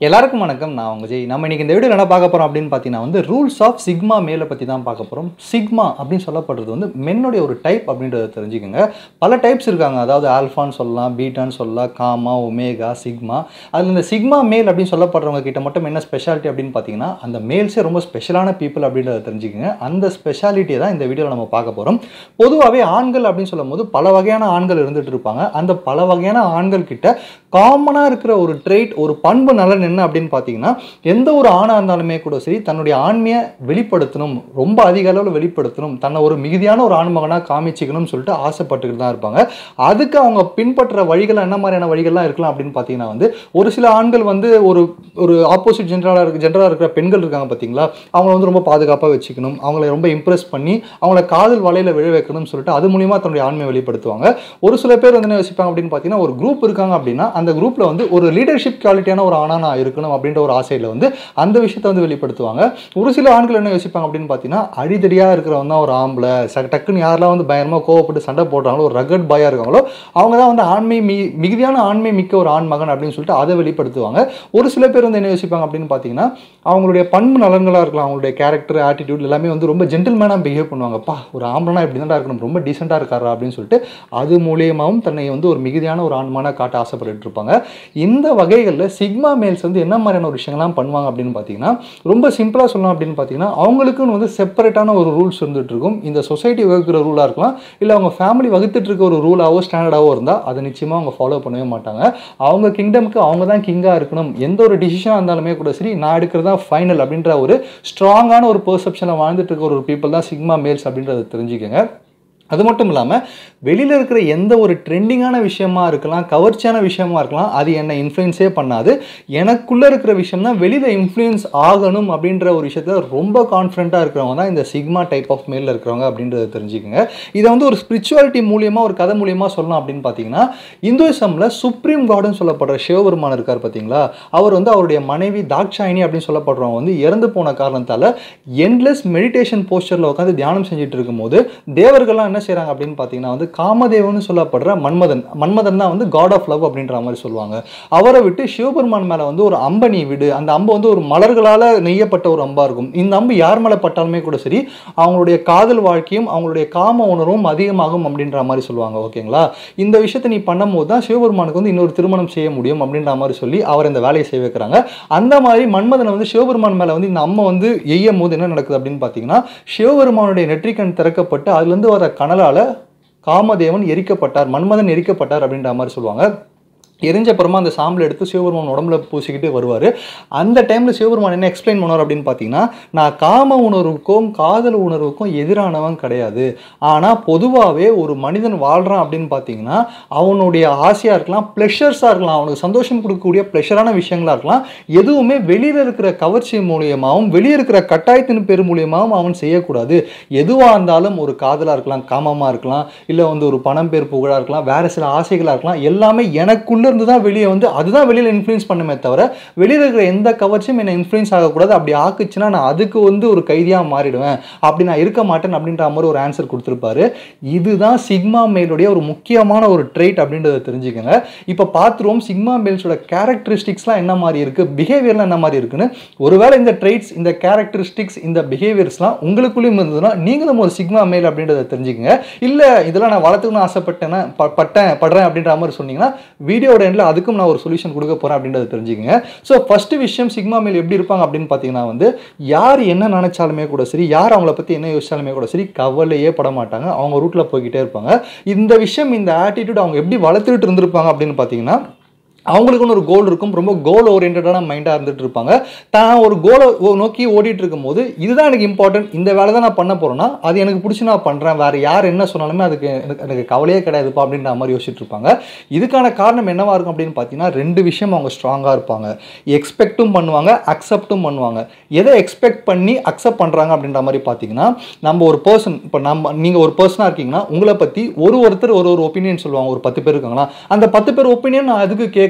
எல்லாருக்கும் வணக்கம் நான் உங்க ஜெய் நம்ம இன்னைக்கு இந்த வீடியோ என்ன பார்க்க போறோம் அப்படின்னு பார்த்தீங்கன்னா வந்து ரூல்ஸ் ஆஃப் சிக்மா மேலை பற்றி தான் பார்க்க போகிறோம் சிக்மா அப்படின்னு சொல்லப்படுறது வந்து மென்னுடைய ஒரு டைப் அப்படின்றத தெரிஞ்சுக்கோங்க பல டைப்ஸ் இருக்காங்க அதாவது ஆல்ஃபான்னு சொல்லலாம் பீட்டான்னு சொல்லலாம் காமா ஒமேகா சிக்மா அதில் இந்த சிக்மா மேல் அப்படின்னு சொல்லப்படுறவங்க கிட்ட மட்டும் என்ன ஸ்பெஷாலிட்டி அப்படின்னு பார்த்தீங்கன்னா அந்த மேல்ஸே ரொம்ப ஸ்பெஷலான பீப்புள் அப்படின்றத தெரிஞ்சுக்கோங்க அந்த ஸ்பெஷாலிட்டியை தான் இந்த வீடியோவில் நம்ம பார்க்க போகிறோம் பொதுவாகவே ஆண்கள் அப்படின்னு சொல்லும்போது பல வகையான ஆண்கள் இருந்துட்டு இருப்பாங்க அந்த பல வகையான ஆண்கள் கிட்ட காமனாக இருக்கிற ஒரு ட்ரெயிட் ஒரு பண்பு நலன் என்ன அப்படின்னு பார்த்தீங்கன்னா எந்த ஒரு ஆணாக இருந்தாலுமே கூட சரி தன்னுடைய ஆண்மையை வெளிப்படுத்தணும் ரொம்ப அதிக அளவில் வெளிப்படுத்தணும் தன்னை ஒரு மிகுதியான ஒரு ஆண்மகனாக காமிச்சிக்கணும்னு சொல்லிட்டு ஆசைப்பட்டுக்கிட்டு தான் இருப்பாங்க அதுக்கு அவங்க பின்பற்ற வழிகள் என்ன மாதிரியான வழிகள்லாம் இருக்கலாம் அப்படின்னு பார்த்தீங்கன்னா வந்து ஒரு சில ஆண்கள் வந்து ஒரு ஒரு ஆப்போசிட் ஜென்டராக இருக்க ஜென்டராக இருக்கிற பெண்கள் இருக்காங்க பார்த்தீங்களா அவங்கள வந்து ரொம்ப பாதுகாப்பாக வச்சுக்கணும் அவங்கள ரொம்ப இம்ப்ரெஸ் பண்ணி அவங்கள காதல் வலையில் விழ வைக்கணும்னு சொல்லிட்டு அது மூலியமா தன்னுடைய ஆண்மையை வெளிப்படுத்துவாங்க ஒரு சில பேர் வந்து என்ன யோசிப்பாங்க அப்படின்னு பார்த்தீங்கன்னா ஒரு குரூப் இருக்காங்க அப்படின்னா அந்த குரூப்பில் வந்து ஒரு லீடர்ஷிப் குவாலிட்டியான ஒரு ஆணா நான் இருக்கணும் அப்படின்ற ஒரு ஆசையில் வந்து அந்த விஷயத்தை வந்து வெளிப்படுத்துவாங்க ஒரு சில ஆண்கள் என்ன யோசிப்பாங்க அப்படின்னு பார்த்தீங்கன்னா அடிதடியாக இருக்கிறவங்க தான் ஒரு ஆம்பளை ச- டக்குன்னு யாரெல்லாம் வந்து பயங்கரமாக கோவப்பட்டு சண்டை போடுறாங்களோ ஒரு ரகட் பாயாக இருக்காங்களோ அவங்க தான் வந்து ஆண்மை மி மிகுதியான ஆண்மை மிக்க ஒரு ஆண் மகன் அப்படின்னு சொல்லிட்டு அதை வெளிப்படுத்துவாங்க ஒரு சில பேர் வந்து என்ன யோசிப்பாங்க அப்படின்னு பார்த்தீங்கன்னா அவங்களுடைய பண்பு நலன்களாக இருக்கலாம் அவங்களுடைய கேரக்டர் ஆட்டிடியூட் எல்லாமே வந்து ரொம்ப ஜென்டில்மேனாக பிஹேவ் பண்ணுவாங்க பா ஒரு ஆம்பளனா இப்படி தான் இருக்கணும் ரொம்ப டீசெண்டாக இருக்காரா அப்படின்னு சொல்லிட்டு அது மூலியமாகவும் தன்னை வந்து ஒரு மிகுதியான ஒரு ஆண்மனாக காட்ட ஆசைப்பட்டுட்டு இருப்பாங்க இந்த வகைகளில் சிக்மா மேல்ஸ் வந்து என்ன மாதிரியான ஒரு விஷயங்கள்லாம் பண்ணுவாங்க அப்படின்னு பார்த்தீங்கன்னா ரொம்ப சிம்பிளாக சொல்லலாம் அப்படின்னு பார்த்தீங்கன்னா அவங்களுக்குன்னு வந்து செப்பரேட்டான ஒரு ரூல்ஸ் இருந்துட்டு இருக்கும் இந்த சொசைட்டி வகுக்கிற ரூலாக இருக்கலாம் இல்லை அவங்க ஃபேமிலி வகுத்துட்டு இருக்க ஒரு ரூலாவோ ஸ்டாண்டர்டாவோ இருந்தால் அதை நிச்சயமாக அவங்க ஃபாலோ பண்ணவே மாட்டாங்க அவங்க கிங்டம்க்கு அவங்க தான் கிங்காக இருக்கணும் எந்த ஒரு டிசிஷனாக இருந்தாலுமே கூட சரி நான் எடுக்கிறது தான் ஃபைனல் அப்படின்ற ஒரு ஸ்ட்ராங்கான ஒரு பெர்செப்ஷனில் வாழ்ந்துட்டு இருக்க ஒரு பீப்புள் தான் சிக்மா மேல்ஸ் அப்படின்றத தெரிஞ்சுக்கங்க அது மட்டும் இல்லாமல் வெளியில் இருக்கிற எந்த ஒரு ட்ரெண்டிங்கான விஷயமா இருக்கலாம் கவர்ச்சியான விஷயமா இருக்கலாம் அது என்னை இன்ஃப்ளூயன்ஸே பண்ணாது எனக்குள்ளே இருக்கிற விஷயம் தான் வெளியில் இன்ஃப்ளூயன்ஸ் ஆகணும் அப்படின்ற ஒரு விஷயத்தில் ரொம்ப கான்ஃபிடண்ட்டாக இருக்கிறவங்க தான் இந்த சிக்மா டைப் ஆஃப் மேலில் இருக்கிறவங்க அப்படின்றத தெரிஞ்சுக்கங்க இதை வந்து ஒரு ஸ்பிரிச்சுவாலிட்டி மூலியமாக ஒரு கதை மூலியமாக சொல்லலாம் அப்படின்னு பார்த்தீங்கன்னா இந்துயிசமில் சுப்ரீம் காடுன்னு சொல்லப்படுற சிவபெருமான் இருக்கார் பார்த்தீங்களா அவர் வந்து அவருடைய மனைவி தாக்ஷாயினி அப்படின்னு சொல்லப்படுறவங்க வந்து இறந்து போன காரணத்தால் எண்ட்லெஸ் மெடிடேஷன் போஸ்டரில் உட்காந்து தியானம் செஞ்சுட்டு இருக்கும்போது தேவர்கள்லாம் என்ன செய்கிறாங்க அப்படின்னு பார்த்தீங்கன்னா வந்து காமதேவன்னு சொல்லப்படுற மன்மதன் மன்மதன் தான் வந்து காட் ஆஃப் லவ் அப்படின்ற மாதிரி சொல்லுவாங்க அவரை விட்டு சிவபெருமான் மேலே வந்து ஒரு அம்பை நீ விடு அந்த அம்பு வந்து ஒரு மலர்களால் நெய்யப்பட்ட ஒரு அம்பா இருக்கும் இந்த அம்பு யார் மேலே பட்டாலுமே கூட சரி அவங்களுடைய காதல் வாழ்க்கையும் அவங்களுடைய காம உணர்வும் அதிகமாகும் அப்படின்ற மாதிரி சொல்லுவாங்க ஓகேங்களா இந்த விஷயத்தை நீ பண்ணும்போது தான் சிவபெருமானுக்கு வந்து இன்னொரு திருமணம் செய்ய முடியும் அப்படின்ற மாதிரி சொல்லி அவர் இந்த வேலையை செய்ய வைக்கிறாங்க அந்த மாதிரி மன்மதனை வந்து சிவபெருமான் மேலே வந்து இந்த அம்மா வந்து எய்யும் போது என்ன நடக்குது அப்படின்னு பார்த்தீங்கன்னா சிவபெருமானுடைய நெற்றிக்கண் திறக்கப்பட்டு அதுலேருந்து வர கனலால் காமதேவன் எரிக்கப்பட்டார் மன்மதன் எரிக்கப்பட்டார் அப்படின்ற மாதிரி சொல்லுவாங்க எரிஞ்ச அப்புறமா அந்த சாம்பல் எடுத்து சிவபெருமான் உடம்புல பூசிக்கிட்டு வருவார் அந்த டைமில் சிவபெருமான் என்ன எக்ஸ்பிளைன் பண்ணுவார் அப்படின்னு பார்த்தீங்கன்னா நான் காம உணர்வுக்கும் காதல் உணர்வுக்கும் எதிரானவன் கிடையாது ஆனால் பொதுவாகவே ஒரு மனிதன் வாழ்கிறான் அப்படின்னு பார்த்தீங்கன்னா அவனுடைய ஆசையாக இருக்கலாம் ப்ளெஷர்ஸாக இருக்கலாம் அவனுக்கு சந்தோஷம் கொடுக்கக்கூடிய ப்ளெஷரான விஷயங்களாக இருக்கலாம் எதுவுமே வெளியில் இருக்கிற கவர்ச்சி மூலியமாகவும் வெளியே இருக்கிற கட்டாயத்தின் பேர் மூலியமாகவும் அவன் செய்யக்கூடாது எதுவாக இருந்தாலும் ஒரு காதலாக இருக்கலாம் காமமாக இருக்கலாம் இல்லை வந்து ஒரு பணம் பேர் புகழாக இருக்கலாம் வேறு சில ஆசைகளாக இருக்கலாம் எல்லாமே எனக்குள்ளே இருந்து தான் வெளியே வந்து அதுதான் வெளியில் இன்ஃப்ளூயன்ஸ் பண்ணுமே தவிர வெளியில் இருக்கிற எந்த கவர்ச்சியும் என்னை இன்ஃப்ளூயன்ஸ் ஆகக்கூடாது அப்படி ஆக்குச்சுன்னா நான் அதுக்கு வந்து ஒரு கைதியாக மாறிடுவேன் அப்படி நான் இருக்க மாட்டேன் அப்படின்ற மாதிரி ஒரு ஆன்சர் கொடுத்துருப்பாரு இதுதான் சிக்மா மேலுடைய ஒரு முக்கியமான ஒரு ட்ரெயிட் அப்படின்றத தெரிஞ்சுக்கங்க இப்போ பார்த்துருவோம் சிக்மா மேல்ஸோட கேரக்டரிஸ்டிக்ஸ்லாம் என்ன மாதிரி இருக்குது பிஹேவியர்லாம் என்ன மாதிரி இருக்குன்னு ஒருவேளை இந்த ட்ரெயிட்ஸ் இந்த கேரக்டரிஸ்டிக்ஸ் இந்த பிஹேவியர்ஸ்லாம் உங்களுக்குள்ளேயும் இருந்ததுன்னா நீங்களும் ஒரு சிக்மா மேல் அப்படின்றத தெரிஞ்சுக்கங்க இல்லை இதெல்லாம் நான் வளர்த்துக்கணும்னு ஆசைப்பட்டேன்னா ப- பட்டேன் படுறேன் அப்படின்ற மாதிரி சொன்னீங்கன்னா வீடியோட எண்டில் அதுக்கும் நான் ஒரு சொல்யூஷன் கொடுக்க போகிறேன் அப்படின்றத தெரிஞ்சுக்கங்க ஸோ ஃபர்ஸ்ட் விஷயம் சிக்மா மேல் எப்படி இருப்பாங்க அப்படின்னு பார்த்தீங்கன்னா வந்து யார் என்ன நினைச்சாலுமே கூட சரி யார் அவங்கள பற்றி என்ன யோசிச்சாலுமே கூட சரி கவலையே பட மாட்டாங்க அவங்க ரூட்டில் போய்கிட்டே இருப்பாங்க இந்த விஷயம் இந்த ஆட்டிடியூட் அவங்க எப்படி வளர்த்துட்டு இருந்திருப்பாங்க அப்படின்னு பார்த்தீங்கன்னா அவங்களுக்குன்னு ஒரு கோல் இருக்கும் ரொம்ப கோல் ஓரியன்டான மைண்டாக இருந்துட்டு இருப்பாங்க தான் ஒரு கோலை நோக்கி ஓடிட்டு இருக்கும்போது இதுதான் எனக்கு இம்பார்ட்டன்ட் இந்த வேலை தான் நான் பண்ண போகிறேன்னா அது எனக்கு பிடிச்சி நான் பண்ணுறேன் வேறு யார் என்ன சொன்னாலுமே அதுக்கு எனக்கு எனக்கு கவலையே கிடையாதுப்பா அப்படின்ற மாதிரி யோசிச்சுட்டு இருப்பாங்க இதுக்கான காரணம் என்னவா இருக்கும் அப்படின்னு பார்த்தீங்கன்னா ரெண்டு விஷயம் அவங்க ஸ்ட்ராங்காக இருப்பாங்க எக்ஸ்பெக்ட்டும் பண்ணுவாங்க அக்செப்ட்டும் பண்ணுவாங்க எதை எக்ஸ்பெக்ட் பண்ணி அக்செப்ட் பண்ணுறாங்க அப்படின்ற மாதிரி பார்த்தீங்கன்னா நம்ம ஒரு பர்சன் இப்போ நம்ம நீங்கள் ஒரு பர்சனாக இருக்கீங்கன்னா உங்களை பற்றி ஒரு ஒருத்தர் ஒரு ஒரு ஒப்பீனியன் சொல்லுவாங்க ஒரு பத்து பேர் இருக்காங்களா அந்த பத்து பேர் ஒப்பீனியன் நான் அதுக்கு கேட்க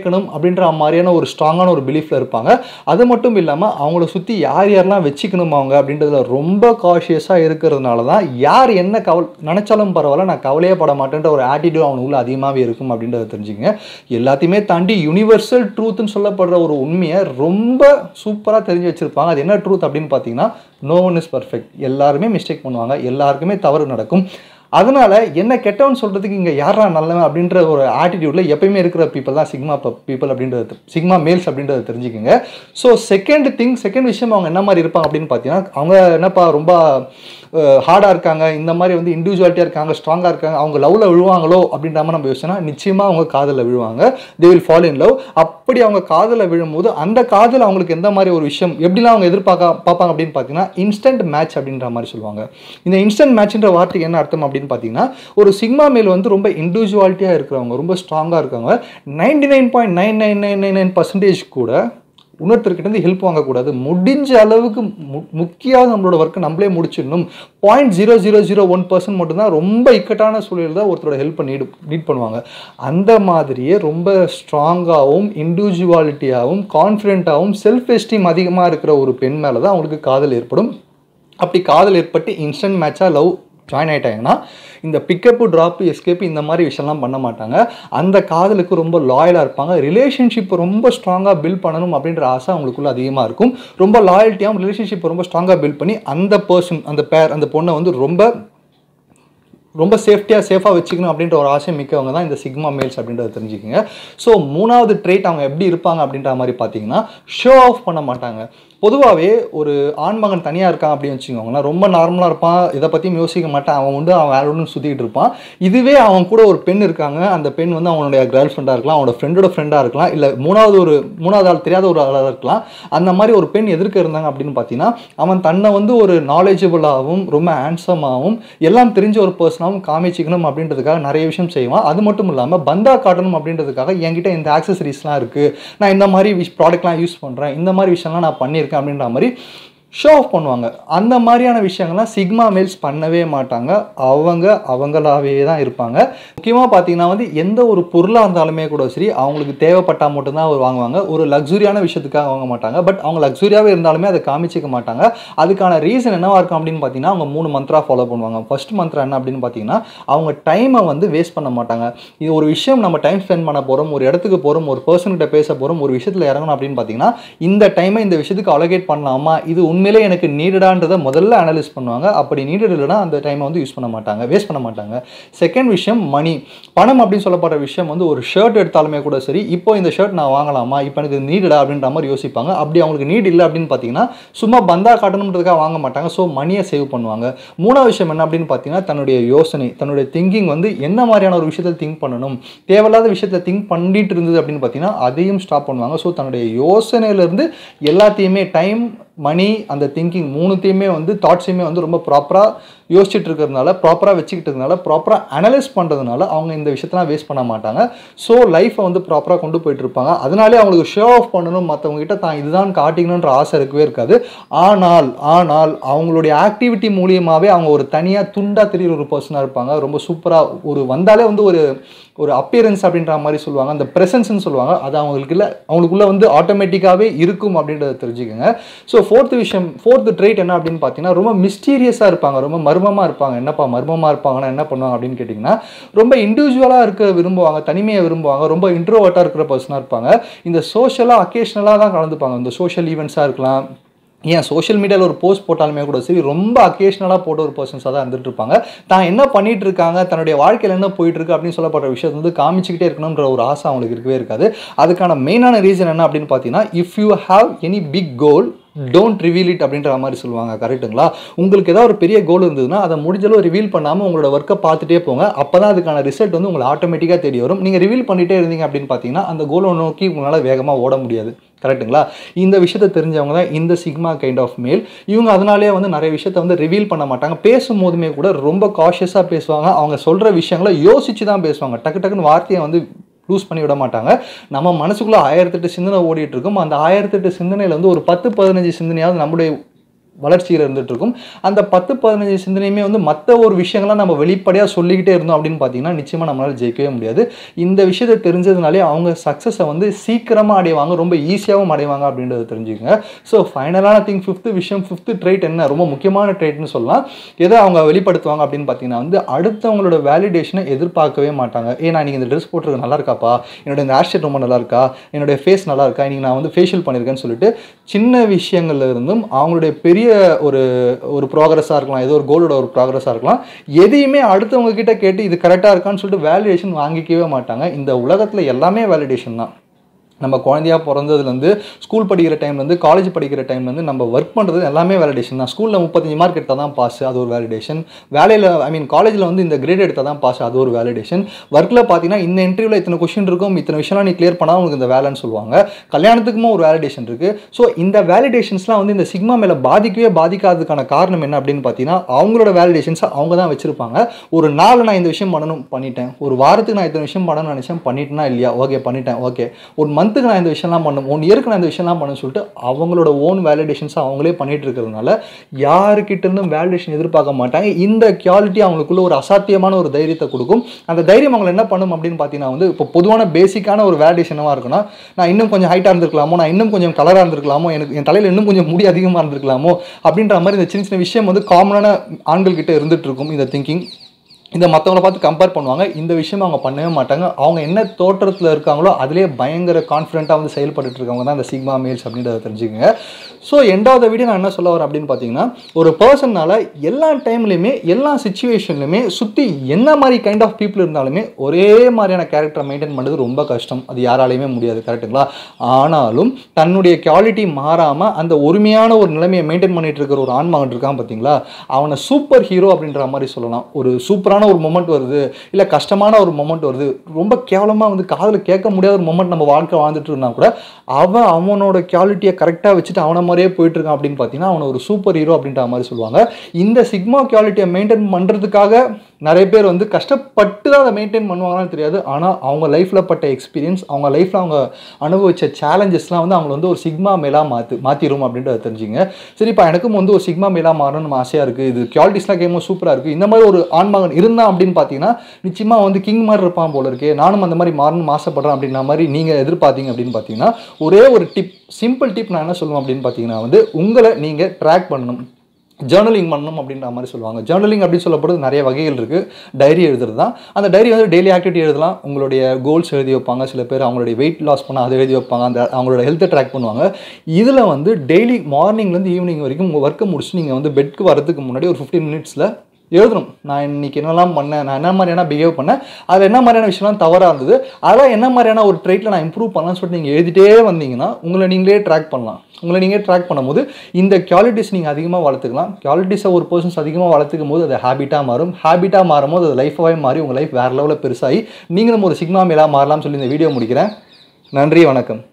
கேட்கணும் அப்படின்ற மாதிரியான ஒரு ஸ்ட்ராங்கான ஒரு பிலீஃபில் இருப்பாங்க அது மட்டும் இல்லாமல் அவங்கள சுற்றி யார் யாரெல்லாம் வச்சுக்கணும் அவங்க அப்படின்றதுல ரொம்ப காஷியஸாக இருக்கிறதுனால தான் யார் என்ன கவல் நினச்சாலும் பரவாயில்ல நான் கவலையே பட மாட்டேன்ற ஒரு ஆட்டிடியூட் அவனுக்குள்ள அதிகமாகவே இருக்கும் அப்படின்றத தெரிஞ்சுக்கங்க எல்லாத்தையுமே தாண்டி யூனிவர்சல் ட்ரூத்னு சொல்லப்படுற ஒரு உண்மையை ரொம்ப சூப்பராக தெரிஞ்சு வச்சுருப்பாங்க அது என்ன ட்ரூத் அப்படின்னு பார்த்தீங்கன்னா நோ ஒன் இஸ் பர்ஃபெக்ட் எல்லாருமே மிஸ்டேக் பண்ணுவாங்க எல்லாருக்குமே தவறு நடக்கும் அதனால என்ன கெட்டவன் சொல்றதுக்கு இங்க யாரா நல்லவன் அப்படின்ற ஒரு ஆட்டிடியூட்ல எப்பயுமே இருக்கிற பீப்புள் தான் சிக்மா பீப்புள் அப்படின்றது சிக்மா மேல்ஸ் அப்படின்றத தெரிஞ்சுக்கோங்க ஸோ செகண்ட் திங் செகண்ட் விஷயம் அவங்க என்ன மாதிரி இருப்பாங்க அப்படின்னு பார்த்தீங்கன்னா அவங்க என்னப்பா ரொம்ப ஹார்டாக இருக்காங்க இந்த மாதிரி வந்து இண்டிவிஜுவாலிட்டியாக இருக்காங்க ஸ்ட்ராங்காக இருக்காங்க அவங்க லவ்வில் விழுவாங்களோ அப்படின்ற மாதிரி நம்ம யோசிச்சோன்னா நிச்சயமாக அவங்க காதலில் விழுவாங்க they will fall in love அப்படி அவங்க காதலில் விழும்போது அந்த காதல் அவங்களுக்கு எந்த மாதிரி ஒரு விஷயம் எப்படிலாம் அவங்க எதிர்பார்க்க பார்ப்பாங்க அப்படின்னு பார்த்தீங்கன்னா இன்ஸ்டன்ட் மேட்ச் அப்படின்ற மாதிரி சொல்லுவாங்க இந்த இன்ஸ்டன்ட் மேட்ச்ன்ற வார்த்தைக்கு என்ன அர்த்தம் அப்படின்னு பார்த்தீங்கன்னா ஒரு சிக்மா மேல் வந்து ரொம்ப இண்டிவிஜுவாலிட்டியாக இருக்கிறவங்க ரொம்ப ஸ்ட்ராங்காக இருக்காங்க ninety nine point nine nine nine nine nine percentage கூட இன்னொருத்தர்கிட்ட ஹெல்ப் வாங்கக்கூடாது முடிஞ்ச அளவுக்கு மு முக்கியமாக நம்மளோட ஒர்க்கை நம்மளே முடிச்சிடணும் point zero zero zero one percent மட்டும்தான் ரொம்ப இக்கட்டான சூழலில் தான் ஒருத்தரோட ஹெல்ப்பை நீட் நீட் பண்ணுவாங்க அந்த மாதிரியே ரொம்ப ஸ்ட்ராங்காகவும் இண்டிவிஜுவாலிட்டியாகவும் கான்ஃபிடென்ட்டாகவும் செல்ஃப் எஸ்டீம் அதிகமாக இருக்கிற ஒரு பெண் மேலே தான் அவங்களுக்கு காதல் ஏற்படும் அப்படி காதல் ஏற்பட்டு இன்ஸ்டன்ட் மேட்சாக லவ் ஜாயின் ஆகிட்டாங்கன்னா இந்த பிக்கப்பு ட்ராப்பு எஸ்கேப்பு இந்த மாதிரி விஷயம்லாம் பண்ண மாட்டாங்க அந்த காதலுக்கு ரொம்ப லாயலாக இருப்பாங்க ரிலேஷன்ஷிப் ரொம்ப ஸ்ட்ராங்காக பில்ட் பண்ணணும் அப்படின்ற ஆசை அவங்களுக்குள்ள அதிகமாக இருக்கும் ரொம்ப லாயல்ட்டியாகவும் ரிலேஷன்ஷிப் ரொம்ப ஸ்ட்ராங்காக பில்ட் பண்ணி அந்த பர்சன் அந்த பேர் அந்த பொண்ணை வந்து ரொம்ப ரொம்ப சேஃப்டியாக சேஃபாக வச்சுக்கணும் அப்படின்ற ஒரு ஆசை மிக்கவங்க தான் இந்த சிக்மா மேல்ஸ் அப்படின்றத தெரிஞ்சுக்கோங்க ஸோ மூணாவது ட்ரேட் அவங்க எப்படி இருப்பாங்க அப்படின்ற மாதிரி பார்த்தீங்கன்னா ஷோ ஆஃப் பண்ண மாட்டாங்க பொதுவாகவே ஒரு ஆண்மகன் தனியாக இருக்கான் அப்படின்னு வச்சுக்கோங்களேன் ரொம்ப நார்மலாக இருப்பான் இதை பற்றியும் யோசிக்க மாட்டான் அவன் வந்து அவன் வேற ஒன்று சுற்றிக்கிட்டு இருப்பான் இதுவே அவன் கூட ஒரு பெண் இருக்காங்க அந்த பெண் வந்து அவனுடைய கேர்ள் ஃப்ரெண்டாக இருக்கலாம் அவனோட ஃப்ரெண்டோட ஃப்ரெண்டாக இருக்கலாம் இல்லை மூணாவது ஒரு மூணாவது ஆள் தெரியாத ஒரு ஆளாக இருக்கலாம் அந்த மாதிரி ஒரு பெண் எதிர்க்க இருந்தாங்க அப்படின்னு பார்த்தீங்கன்னா அவன் தன்னை வந்து ஒரு நாலேஜபிளாகவும் ரொம்ப ஹேண்ட்ஸமாகவும் எல்லாம் தெரிஞ்ச ஒரு பர்சனாகவும் காமிச்சிக்கணும் அப்படின்றதுக்காக நிறைய விஷயம் செய்வான் அது மட்டும் இல்லாமல் பந்தா காட்டணும் அப்படின்றதுக்காக என்கிட்ட இந்த ஆக்சசரிஸ்லாம் இருக்குது நான் இந்த மாதிரி விஷ் ப்ராடக்ட்லாம் யூஸ் பண்ணுறேன் இந்த மாதிரி விஷயம்லாம் நான் பண்ணியிருக்கேன் அப்படின்ற மாதிரி ஷோ ஆஃப் பண்ணுவாங்க அந்த மாதிரியான விஷயங்கள்லாம் சிக்மா மேல்ஸ் பண்ணவே மாட்டாங்க அவங்க அவங்களாவே தான் இருப்பாங்க முக்கியமாக பார்த்தீங்கன்னா வந்து எந்த ஒரு பொருளாக இருந்தாலுமே கூட சரி அவங்களுக்கு தேவைப்பட்டால் மட்டும்தான் அவர் வாங்குவாங்க ஒரு லக்ஸுரியான விஷயத்துக்காக வாங்க மாட்டாங்க பட் அவங்க லக்ஸுரியாகவே இருந்தாலுமே அதை காமிச்சிக்க மாட்டாங்க அதுக்கான ரீசன் என்னவா இருக்கும் அப்படின்னு பார்த்தீங்கன்னா அவங்க மூணு மந்த்ரா ஃபாலோ பண்ணுவாங்க ஃபர்ஸ்ட் மந்த்ரா என்ன அப்படின்னு பார்த்தீங்கன்னா அவங்க டைமை வந்து வேஸ்ட் பண்ண மாட்டாங்க இது ஒரு விஷயம் நம்ம டைம் ஸ்பெண்ட் பண்ண போகிறோம் ஒரு இடத்துக்கு போகிறோம் ஒரு பர்சன்கிட்ட பேச போகிறோம் ஒரு விஷயத்தில் இறங்கணும் அப்படின்னு பார்த்தீங்கன்னா இந்த டைமை இந்த விஷயத்துக்கு அலோகேட் பண்ணலாமா இது உண்மையிலே எனக்கு நீடடான்றதை முதல்ல அனலைஸ் பண்ணுவாங்க அப்படி நீடட் இல்லைனா அந்த டைமை வந்து யூஸ் பண்ண மாட்டாங்க வேஸ்ட் பண்ண மாட்டாங்க செகண்ட் விஷயம் மணி பணம் அப்படின்னு சொல்லப்படுற விஷயம் வந்து ஒரு ஷர்ட் எடுத்தாலுமே கூட சரி இப்போ இந்த ஷர்ட் நான் வாங்கலாமா இப்போ எனக்கு நீடடா அப்படின்ற மாதிரி யோசிப்பாங்க அப்படி அவங்களுக்கு நீட் இல்லை அப்படின்னு பார்த்தீங்கன்னா சும்மா பந்தா காட்டணுன்றதுக்காக வாங்க மாட்டாங்க ஸோ மணியை சேவ் பண்ணுவாங்க மூணாவது விஷயம் என்ன அப்படின்னு பார்த்தீங்கன்னா தன்னுடைய யோசனை தன்னுடைய திங்கிங் வந்து என்ன மாதிரியான ஒரு விஷயத்தை திங்க் பண்ணணும் தேவையில்லாத விஷயத்தை திங்க் பண்ணிட்டு இருந்தது அப்படின்னு பார்த்தீங்கன்னா அதையும் ஸ்டாப் பண்ணுவாங்க ஸோ தன்னுடைய யோசனையிலேருந்து எல்லாத்தையுமே டைம் மணி அந்த திங்கிங் மூணுத்தையுமே வந்து தாட்ஸையுமே வந்து ரொம்ப ப்ராப்பராக யோசிச்சுட்டு இருக்கிறதுனால ப்ராப்பராக வச்சுக்கிட்டதுனால ப்ராப்பராக அனலைஸ் பண்ணுறதுனால அவங்க இந்த விஷயத்தெல்லாம் வேஸ்ட் பண்ண மாட்டாங்க ஸோ லைஃப்பை வந்து ப்ராப்பராக கொண்டு போயிட்டு இருப்பாங்க அதனாலே அவங்களுக்கு ஷோ ஆஃப் பண்ணணும் மற்றவங்க கிட்ட தான் இதுதான் காட்டிக்கணுன்ற ஆசை இருக்கவே இருக்காது ஆனால் ஆனால் அவங்களுடைய ஆக்டிவிட்டி மூலியமாகவே அவங்க ஒரு தனியாக துண்டாக தெரியுற ஒரு பர்சனாக இருப்பாங்க ரொம்ப சூப்பராக ஒரு வந்தாலே வந்து ஒரு ஒரு அப்பியரன்ஸ் அப்படின்ற மாதிரி சொல்லுவாங்க அந்த ப்ரெசன்ஸ்னு சொல்லுவாங்க அது அவங்களுக்கு இல்லை அவங்களுக்குள்ள வந்து ஆட்டோமேட்டிக்காகவே இருக்கும் அப்படின்றத தெரிஞ்சுக்கோங்க ஸோ ஃபோர்த்து விஷயம் ஃபோர்த்து ட்ரேட் என்ன அப்படின்னு பார்த்தீங்கன்னா ரொம்ப மிஸ்டீரியஸாக இருப்பாங்க ரொம்ப மர்மமாக இருப்பாங்க என்னப்பா மர்மமாக இருப்பாங்கன்னா என்ன பண்ணுவாங்க அப்படின்னு கேட்டிங்கன்னா ரொம்ப இண்டிவிஜுவலாக இருக்க விரும்புவாங்க தனிமையை விரும்புவாங்க ரொம்ப இன்ட்ரோவர்ட்டாக இருக்கிற பர்சனாக இருப்பாங்க இந்த சோஷியலாக அக்கேஷ்னலாக தான் கலந்துப்பாங்க இந்த சோஷியல் ஈவெண்ட்ஸாக இருக்கலாம் ஏன் சோஷியல் மீடியாவில் ஒரு போஸ்ட் போட்டாலுமே கூட சரி ரொம்ப அக்கேஷ்னலாக போட்ட ஒரு பர்சன்ஸாக தான் இருந்துட்டு இருப்பாங்க தான் என்ன பண்ணிட்டு இருக்காங்க தன்னுடைய வாழ்க்கையில் என்ன போயிட்டு இருக்கு அப்படின்னு சொல்லப்படுற விஷயத்தை வந்து காமிச்சிக்கிட்டே இருக்கணுன்ற ஒரு ஆசை அவங்களுக்கு இருக்கவே இருக்காது அதுக்கான மெயினான ரீசன் என்ன அப்படின்னு பார்த்தீங்கன்னா if you have any big goal don't reveal it அப்படின்ற மாதிரி சொல்லுவாங்க கரெக்ட்டுங்களா உங்களுக்கு ஏதாவது ஒரு பெரிய கோல் இருந்ததுன்னா அதை முடிஞ்சளவு ரிவீல் பண்ணாமல் உங்களோட ஒர்க்கை பார்த்துட்டே போங்க அப்போ தான் அதுக்கான ரிசல்ட் வந்து உங்களை ஆட்டோமேட்டிக்காக தேடி வரும் நீங்கள் ரிவீல் பண்ணிட்டே இருந்தீங்க அப்படின்னு பார்த்தீங்கன்னா அந்த கோலை நோக்கி உங்களால் வேகமாக ஓட முடியாது கரெக்ட்டுங்களா இந்த விஷயத்த தெரிஞ்சவங்க தான் இந்த சிக்மா கைண்ட் ஆஃப் மேல் இவங்க அதனாலேயே வந்து நிறைய விஷயத்த வந்து ரிவீல் பண்ண மாட்டாங்க பேசும்போதுமே கூட ரொம்ப காஷியஸாக பேசுவாங்க அவங்க சொல்கிற விஷயங்களை யோசிச்சு தான் பேசுவாங்க டக்கு டக்குன்னு வார்த்தையை வந்து லூஸ் பண்ணி விட மாட்டாங்க நம்ம மனசுக்குள்ளே ஆயிரத்தெட்டு சிந்தனை ஓடிட்டு இருக்கும் அந்த ஆயிரத்தெட்டு சிந்தனையில் வந்து ஒரு பத்து பதினஞ்சு சிந்தனையாவது நம்முடைய வளர்ச்சியில் இருந்துட்டு இருக்கும் அந்த பத்து பதினஞ்சு சிந்தனையுமே வந்து மற்ற ஒரு விஷயங்கள்லாம் நம்ம வெளிப்படையாக சொல்லிக்கிட்டே இருந்தோம் அப்படின்னு பார்த்தீங்கன்னா நிச்சயமாக நம்மளால் ஜெயிக்கவே முடியாது இந்த விஷயத்தை தெரிஞ்சதுனாலே அவங்க சக்ஸஸை வந்து சீக்கிரமாக அடைவாங்க ரொம்ப ஈஸியாகவும் அடைவாங்க அப்படின்றத தெரிஞ்சுக்கங்க ஸோ ஃபைனலான திங் ஃபிஃப்த்து விஷயம் ஃபிஃப்த்து ட்ரேட் என்ன ரொம்ப முக்கியமான ட்ரேட்னு சொல்லலாம் எதை அவங்க வெளிப்படுத்துவாங்க அப்படின்னு பார்த்தீங்கன்னா வந்து அடுத்தவங்களோட வேலிடேஷனை எதிர்பார்க்கவே மாட்டாங்க ஏ நான் நீங்கள் இந்த ட்ரெஸ் போட்டிருக்க நல்லா இருக்காப்பா என்னோட இந்த ஹேர் ரொம்ப நல்லா இருக்கா என்னுடைய ஃபேஸ் நல்லா இருக்கா இன்னைக்கு நான் வந்து ஃபேஷியல் பண்ணியிருக்கேன்னு சொல்லிட்டு சின்ன விஷயங்கள்ல இருந்தும் அவங்களுடைய பெரிய ஒரு ஒரு ப்ராக்ரஸாக இருக்கலாம் ஏதோ ஒரு கோலோட ஒரு ப்ராக்ரஸாக இருக்கலாம் எதையுமே அடுத்தவங்க கிட்ட கேட்டு இது கரெக்டாக இருக்கான்னு சொல்லிட்டு வேலிடேஷன் வாங்கிக்கவே மாட்டாங்க இந்த உலகத்தில் எல்லாமே வேலிடேஷன் தான் நம்ம குழந்தையா பிறந்ததுலேருந்து ஸ்கூல் படிக்கிற டைம்லேருந்து காலேஜ் படிக்கிற டைம்லேருந்து நம்ம ஒர்க் பண்ணுறது எல்லாமே வேலிடேஷன் தான் ஸ்கூலில் முப்பத்தஞ்சு மார்க் எடுத்தால் தான் பாஸ் அது ஒரு வேலிடேஷன் வேலையில் ஐ மீன் காலேஜில் வந்து இந்த கிரேட் எடுத்தால் தான் பாஸ் அது ஒரு வேலிடேஷன் ஒர்க்கில் பார்த்தீங்கன்னா இந்த இன்டர்வியூவில் இத்தனை கொஷின் இருக்கும் இத்தனை விஷயம்லாம் நீ கிளியர் பண்ணால் உனக்கு இந்த வேலைன்னு சொல்லுவாங்க கல்யாணத்துக்குமே ஒரு வேலிடேஷன் இருக்குது ஸோ இந்த வேலிடேஷன்ஸ்லாம் வந்து இந்த சிக்மா மேலே பாதிக்கவே பாதிக்காததுக்கான காரணம் என்ன அப்படின்னு பார்த்தீங்கன்னா அவங்களோட வேலிடேஷன்ஸை அவங்க தான் வச்சுருப்பாங்க ஒரு நாள் நான் இந்த விஷயம் பண்ணணும் பண்ணிட்டேன் ஒரு வாரத்துக்கு நான் இத்தனை விஷயம் பண்ணணும்னு நினச்சேன் பண்ணிட்டேனா இல்லையா ஓகே பண்ணிட்டேன் ஓகே ஒரு மந்த்துக்கு நான் இந்த விஷயம்லாம் பண்ணணும் ஒன் இயருக்கு நான் இந்த விஷயம்லாம் பண்ணணும்னு சொல்லிட்டு அவங்களோட ஓன் வேலிடேஷன்ஸை அவங்களே பண்ணிட்டு இருக்கிறதுனால யாருக்கிட்ட இருந்தும் வேலிடேஷன் எதிர்பார்க்க மாட்டாங்க இந்த குவாலிட்டி அவங்களுக்குள்ள ஒரு அசாத்தியமான ஒரு தைரியத்தை கொடுக்கும் அந்த தைரியம் அவங்களை என்ன பண்ணும் அப்படின்னு பார்த்தீங்கன்னா வந்து இப்போ பொதுவான பேசிக்கான ஒரு வேலிடேஷனாக இருக்குன்னா நான் இன்னும் கொஞ்சம் ஹைட்டாக இருந்திருக்கலாமோ நான் இன்னும் கொஞ்சம் கலராக இருந்திருக்கலாமோ எனக்கு என் தலையில் இன்னும் கொஞ்சம் முடி அதிகமாக இருந்திருக்கலாமோ அப்படின்ற மாதிரி இந்த சின்ன சின்ன விஷயம் வந்து காமனான ஆண்கள் கிட்ட இருந்துட்டு இருக்கும் இந்த திங்கிங் இந்த மற்றவங்கள பார்த்து கம்பேர் பண்ணுவாங்க இந்த விஷயம் அவங்க பண்ணவே மாட்டாங்க அவங்க என்ன தோற்றத்தில் இருக்காங்களோ அதிலே பயங்கர கான்ஃபிடென்ட்டாக வந்து செயல்பட்டு இருக்கவங்க தான் இந்த சிக்மா மேல்ஸ் அப்படின்றத தெரிஞ்சுக்கங்க ஸோ எண்டாவது வீடியோ நான் என்ன சொல்ல வரேன் அப்படின்னு பார்த்தீங்கன்னா ஒரு பர்சனால் எல்லா டைம்லையுமே எல்லா சுச்சுவேஷன்லையுமே சுற்றி என்ன மாதிரி கைண்ட் ஆஃப் பீப்புள் இருந்தாலுமே ஒரே மாதிரியான கேரக்டரை மெயின்டைன் பண்ணுறது ரொம்ப கஷ்டம் அது யாராலையுமே முடியாது கரெக்டுங்களா ஆனாலும் தன்னுடைய குவாலிட்டி மாறாமல் அந்த ஒருமையான ஒரு நிலைமையை மெயின்டைன் பண்ணிட்டு இருக்கிற ஒரு ஆண்மகன் இருக்கான் பார்த்தீங்களா அவனை சூப்பர் ஹீரோ அப்படின்ற மாதிரி சொல்லலாம் ஒரு சூப்பரான ஒரு மொமெண்ட் வருது இல்லை கஷ்டமான ஒரு மொமெண்ட் வருது ரொம்ப கேவலமாக வந்து காதில் கேட்க முடியாத ஒரு மொமெண்ட் நம்ம வாழ்க்கை வாழ்ந்துட்டு இருந்தா கூட அவன் அவனோட குவாலிட்டியை கரெக்டாக வச்சுட்டு அவனை மாதிரியே போயிட்டு இருக்கான் அப்படின்னு பார்த்தீங்கன்னா அவனை ஒரு சூப்பர் ஹீரோ அப்படின்ற மாதிரி சொல்லுவாங்க இந்த சிக்மா குவாலிட்டியை மெயின்டைன் பண்ணுறதுக்காக நிறைய பேர் வந்து கஷ்டப்பட்டு தான் அதை மெயின்டைன் பண்ணுவாங்கன்னு தெரியாது ஆனால் அவங்க லைஃப்பில் பட்ட எக்ஸ்பீரியன்ஸ் அவங்க லைஃப்பில் அவங்க அனுபவிச்ச சேலஞ்சஸ்லாம் வந்து அவங்களை வந்து ஒரு சிக்மா மேலாக மாற்று மாற்றிடும் அப்படின்றத தெரிஞ்சுங்க சரிப்பா எனக்கும் வந்து ஒரு சிக்மா மேலாக மாறணும்னு ஆசையாக இருக்குது இது குவாலிட்டிஸ்லாம் கேமும் சூப்பராக இருக்குது இந்த மாதிரி ஒரு ஆண்மகன் இருந்தான் அப்படின்னு பார்த்தீங்கன்னா நிச்சயமாக வந்து கிங் மாதிரி இருப்பான் போல இருக்கே நானும் அந்த மாதிரி மாறணும்னு ஆசைப்படுறேன் அப்படின்ற மாதிரி நீங்கள் எதிர்பார்த்தீங்க அப்படின்னு பார்த்தீங்கன்னா ஒரே ஒரு டிப் சிம்பிள் டிப் நான் என்ன சொல்லுவேன் அப்படின்னு பார்த்தீங்கன்னா வந்து உங்களை நீங்கள் ட்ராக் பண்ணணும் ஜேர்னலிங் பண்ணணும் அப்படின்ற மாதிரி சொல்லுவாங்க ஜேர்னலிங் அப்படின்னு சொல்லப்படுறது நிறைய வகைகள் இருக்குது டைரி எழுதுறது தான் அந்த டைரி வந்து டெய்லி ஆக்டிவிட்டி எழுதலாம் உங்களுடைய கோல்ஸ் எழுதி வைப்பாங்க சில பேர் அவங்களுடைய வெயிட் லாஸ் பண்ண அதை எழுதி வைப்பாங்க அந்த அவங்களோட ஹெல்த்தை ட்ராக் பண்ணுவாங்க இதில் வந்து டெய்லி மார்னிங்லேருந்து ஈவினிங் வரைக்கும் உங்கள் ஒர்க்கை முடிச்சு நீங்கள் வந்து பெட்க்கு வரதுக்கு முன்னாடி ஒரு ஃபிஃப்டீன் மினிட்ஸில் எழுதணும் நான் இன்னைக்கு என்னெல்லாம் பண்ணேன் நான் என்ன மாதிரியான பிஹேவ் பண்ணேன் அதில் என்ன மாதிரியான விஷயம்லாம் தவறாக இருந்தது அதெல்லாம் என்ன மாதிரியான ஒரு ட்ரைட்டில் நான் இம்ப்ரூவ் பண்ணலாம்னு சொல்லிட்டு நீங்கள் எழுதிட்டே வந்தீங்கன்னா உங்களை நீங்களே ட்ராக் பண்ணலாம் உங்களை நீங்கள் ட்ராக் பண்ணும்போது இந்த குவாலிட்டிஸ் நீங்கள் அதிகமாக வளர்த்துக்கலாம் குவாலிட்டிஸை ஒரு பர்சன்ஸ் அதிகமாக வளர்த்துக்கும் போது அது ஹேபிட்டாக மாறும் ஹேபிட்டாக மாறும்போது அது லைஃபாகவே மாறி உங்கள் லைஃப் வேறு லெவலில் பெருசாகி நீங்களும் ஒரு சிக்மா மேலாக மாறலாம்னு சொல்லி இந்த வீடியோ முடிக்கிறேன் நன்றி வணக்கம்